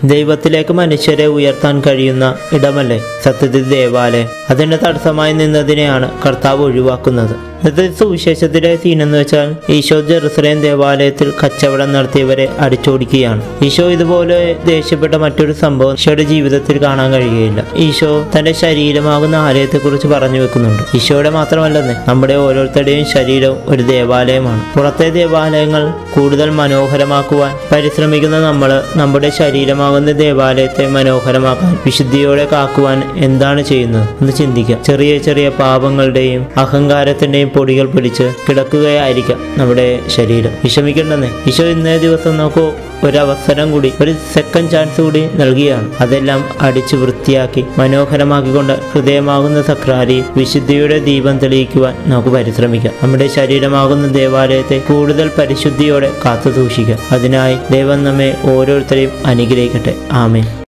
ദൈവത്തിലേക്ക് മനുഷ്യരെ ഉയർത്താൻ കഴിയുന്ന ഇടമല്ലേ സത്യത്തിൽ ദേവാലയം അതിന് തടസ്സമായി നിന്നതിനെയാണ് കർത്താവ് ഒഴിവാക്കുന്നത് ഇന്നത്തെ സുവിശേഷത്തിലെ സീൻ എന്ന് വെച്ചാൽ ഈശോ ജെറുസലേം ദേവാലയത്തിൽ കച്ചവടം നടത്തിയവരെ അടിച്ചോടിക്കുകയാണ് ഈശോ ഇതുപോലെ ദേഷ്യപ്പെട്ട മറ്റൊരു സംഭവം ഈശോയുടെ ജീവിതത്തിൽ കാണാൻ കഴിയുകയില്ല ഈശോ തന്റെ ശരീരമാകുന്ന ആലയത്തെക്കുറിച്ച് പറഞ്ഞു വെക്കുന്നുണ്ട് ഈശോയുടെ മാത്രമല്ലെന്ന് നമ്മുടെ ഓരോരുത്തരുടെയും ശരീരവും ഒരു ദേവാലയമാണ് പുറത്തെ ദേവാലയങ്ങൾ കൂടുതൽ മനോഹരമാക്കുവാൻ പരിശ്രമിക്കുന്ന നമ്മൾ നമ്മുടെ ശരീരമാകുന്ന ദേവാലയത്തെ മനോഹരമാക്കാൻ വിശുദ്ധിയോടെ കാക്കുവാൻ എന്താണ് ചെയ്യുന്നത് എന്ന് ചിന്തിക്കാം ചെറിയ ചെറിയ പാപങ്ങളുടെയും അഹങ്കാരത്തിന്റെയും പൊടികൾ പിടിച്ച് കിടക്കുകയായിരിക്കാം നമ്മുടെ ശരീരം വിഷമിക്കേണ്ടെന്നേ ഈശോ ഇന്നേ ദിവസം നോക്കൂ ഒരവസരം കൂടി ഒരു സെക്കൻഡ് ചാൻസ് കൂടി നൽകിയാണ് അതെല്ലാം അടിച്ചു വൃത്തിയാക്കി മനോഹരമാക്കിക്കൊണ്ട് ഹൃദയമാകുന്ന സക്രാരി വിശുദ്ധിയുടെ ദീപം തെളിയിക്കുവാൻ നമുക്ക് പരിശ്രമിക്കാം നമ്മുടെ ശരീരമാകുന്ന ദേവാലയത്തെ കൂടുതൽ പരിശുദ്ധിയോടെ കാത്തു സൂക്ഷിക്കാം അതിനായി ദൈവം നമ്മെ ഓരോരുത്തരെയും അനുഗ്രഹിക്കട്ടെ ആമേ